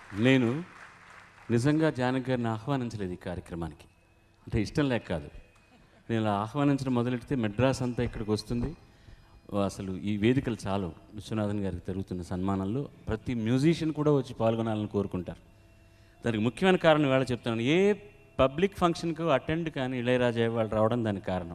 నేను నిజంగా జానకి గారిని ఆహ్వానించలేదు ఈ కార్యక్రమానికి అంటే ఇష్టం లేక కాదు నేను ఇలా ఆహ్వానించడం మొదలెడితే మెడ్రాస్ అంతా ఇక్కడికి వస్తుంది అసలు ఈ వేదికలు చాలు విశ్వనాథన్ గారికి జరుగుతున్న సన్మానంలో ప్రతి మ్యూజిషియన్ కూడా వచ్చి పాల్గొనాలని కోరుకుంటారు దానికి ముఖ్యమైన కారణం ఇవాళ చెప్తున్నాను ఏ పబ్లిక్ ఫంక్షన్కు అటెండ్ కానీ ఇళయరాజా వాళ్ళు రావడం దానికి కారణం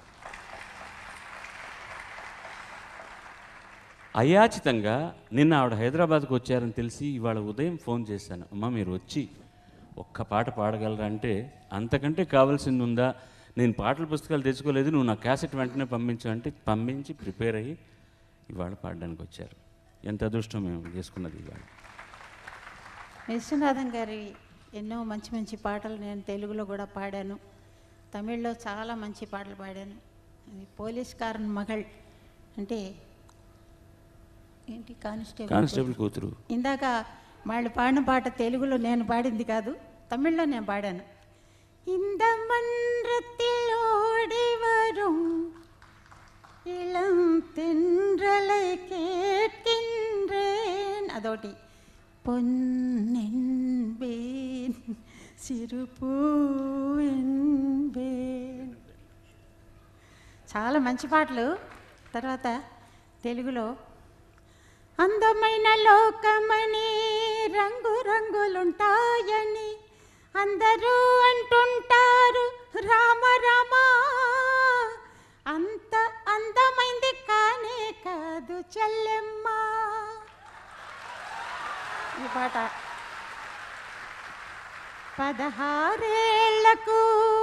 అయాచితంగా నిన్న ఆవిడ హైదరాబాద్కు వచ్చారని తెలిసి ఇవాళ ఉదయం ఫోన్ చేశాను అమ్మ మీరు వచ్చి ఒక్క పాట పాడగలరా అంటే అంతకంటే కావాల్సింది ఉందా నేను పాటల పుస్తకాలు తెచ్చుకోలేదు నువ్వు నా క్యాసెట్ వెంటనే పంపించు అంటే పంపించి ప్రిపేర్ అయ్యి ఇవాళ పాడడానికి వచ్చారు ఎంత అదృష్టం మేము చేసుకున్నది ఇవాళ విశ్వనాథన్ గారి ఎన్నో మంచి మంచి పాటలు నేను తెలుగులో కూడా పాడాను తమిళ్లో చాలా మంచి పాటలు పాడాను అది పోలీస్ కారన్ మగళ్ అంటే ఏంటి కానిస్టేబుల్ కానిస్టేబుల్ కూతురు ఇందాక వాళ్ళు పాడిన పాట తెలుగులో నేను పాడింది కాదు తమిళ్లో నేను పాడాను இந்த மன்றத்தில் ஓடி வரும் இளம் தென்றலை கேட்கின்றேன் அதோட்டி பொன்னென்பேன் சிறு పూవెన్బేన్ చాలా మంచి పాటలు తర్వాత తెలుగులో అందమైన లోకమని రంగు రంగులుంటాయని అందరూ అంటుంటారు రామ రామ అంత అందమైంది కానే కాదు చెల్లెమ్మ ఈ పాట పదహారేళ్లకు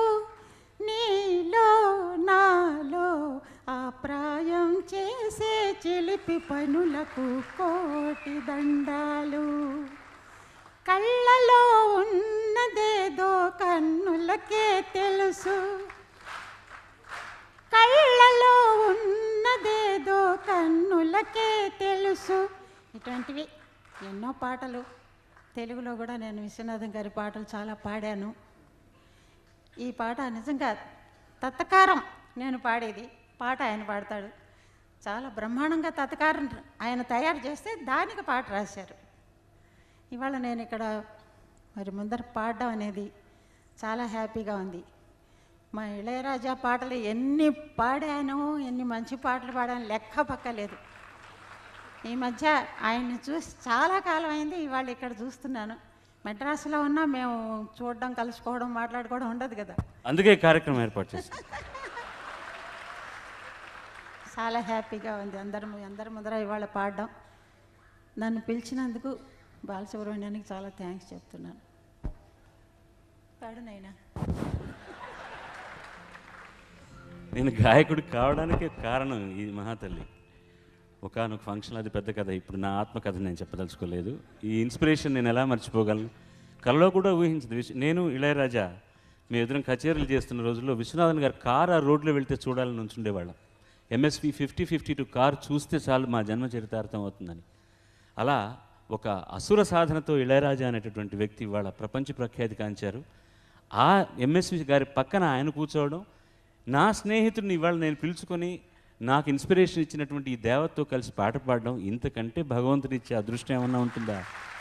నీలో నాలో ఆ ప్రాయం చేసే చిలిపి పనులకు కోటి దండాలు కళ్ళలో ఉన్నదేదో కన్నులకే తెలుసు కళ్ళలో ఉన్నదేదో కన్నులకే తెలుసు ఇటువంటివి ఎన్నో పాటలు తెలుగులో కూడా నేను విశ్వనాథం గారి పాటలు చాలా పాడాను ఈ పాట నిజంగా తత్తకారం నేను పాడేది పాట ఆయన పాడతాడు చాలా బ్రహ్మాండంగా తత్తకారం ఆయన తయారు చేస్తే దానికి పాట రాశారు ఇవాళ నేను ఇక్కడ మరి ముందర పాడడం అనేది చాలా హ్యాపీగా ఉంది మా ఇళయరాజా పాటలు ఎన్ని పాడాను ఎన్ని మంచి పాటలు పాడాను లెక్క పక్కలేదు ఈ మధ్య ఆయన్ని చూసి చాలా కాలం అయింది ఇవాళ ఇక్కడ చూస్తున్నాను మెడ్రాస్లో ఉన్నా మేము చూడడం కలుసుకోవడం మాట్లాడుకోవడం ఉండదు కదా అందుకే కార్యక్రమం ఏర్పాటు చేశాం చాలా హ్యాపీగా ఉంది అందరం అందరి ముందర ఇవాళ పాడడం నన్ను పిలిచినందుకు బాలసుబ్రహ్మణ్యానికి చాలా థ్యాంక్స్ చెప్తున్నాను పాడు నైనా నేను గాయకుడు కావడానికే కారణం ఈ మహాతల్లి ఒకనొక ఫంక్షన్ అది పెద్ద కథ ఇప్పుడు నా ఆత్మకథ నేను చెప్పదలుచుకోలేదు ఈ ఇన్స్పిరేషన్ నేను ఎలా మర్చిపోగలను కలలో కూడా ఊహించదు విశ్వ నేను ఇళయరాజా మీ ఎదురు కచేరీలు చేస్తున్న రోజుల్లో విశ్వనాథన్ గారు కారు ఆ రోడ్లో వెళ్తే చూడాలని ఉంచుండేవాళ్ళం MSP fifty fifty two car చూస్తే చాలు మా జన్మ చరితార్థం అవుతుందని అలా ఒక అసుర సాధనతో ఇళయరాజా అనేటటువంటి వ్యక్తి వాళ్ళ ప్రపంచ ప్రఖ్యాతి కాంచారు ఆ ఎంఎస్వి గారి పక్కన ఆయన కూర్చోవడం నా స్నేహితుడిని ఇవాళ నేను పిలుచుకొని నాకు ఇన్స్పిరేషన్ ఇచ్చినటువంటి ఈ దేవతతో కలిసి పాట పాడడం ఇంతకంటే భగవంతుడి ఇచ్చే అదృష్టం ఏమన్నా ఉంటుందా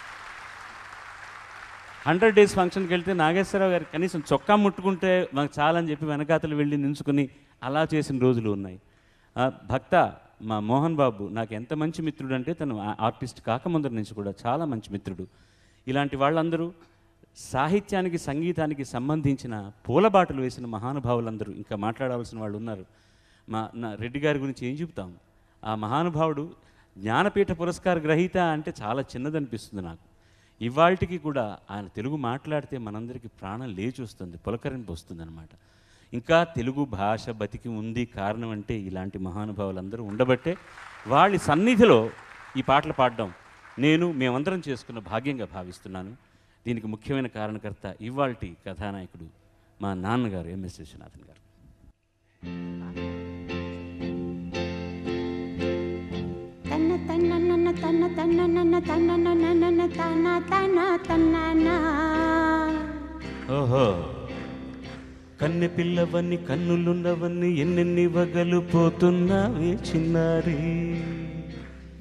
హండ్రెడ్ డేస్ ఫంక్షన్కి వెళ్తే నాగేశ్వరరావు గారు కనీసం చొక్కా ముట్టుకుంటే మాకు చాలని చెప్పి వెనకాతలు వెళ్ళి నించుకుని అలా చేసిన రోజులు ఉన్నాయి ఆ, భక్త మా మోహన్ బాబు నాకు ఎంత మంచి మిత్రుడు అంటే తను ఆ- ఆర్టిస్ట్ కాకముందర నుంచి కూడా చాలా మంచి మిత్రుడు ఇలాంటి వాళ్ళందరూ సాహిత్యానికి సంగీతానికి సంబంధించిన పూలబాటలు వేసిన మహానుభావులందరూ ఇంకా మాట్లాడవలసిన వాళ్ళు ఉన్నారు మా నా రెడ్డి గారి గురించి ఏం చెబుతాం ఆ మహానుభావుడు జ్ఞానపీఠ పురస్కార గ్రహీత అంటే చాలా చిన్నదనిపిస్తుంది నాకు ఇవాళకి కూడా ఆయన తెలుగు మాట్లాడితే మనందరికీ ప్రాణం లేచి వస్తుంది పులకరింపు వస్తుంది అనమాట ఇంకా తెలుగు భాష బతికి ఉంది కారణం అంటే ఇలాంటి మహానుభావులందరూ ఉండబట్టే వాళ్ళ సన్నిధిలో ఈ పాటలు పాడడం నేను మేమందరం చేసుకున్న భాగ్యంగా భావిస్తున్నాను దీనికి ముఖ్యమైన కారణకర్త ఇవాల్టి కథానాయకుడు మా నాన్నగారు ఎంఎస్ విశ్వనాథన్ గారు తన్న తన్న నన్న తన్న తన్న నన్న తన్న నన్న నన్న తన తన తన్న ఓహో కన్నె పిల్లవన్నీ కన్నులున్నవన్నీ ఎన్నెన్ని వగలు పోతున్నావే చిన్నారి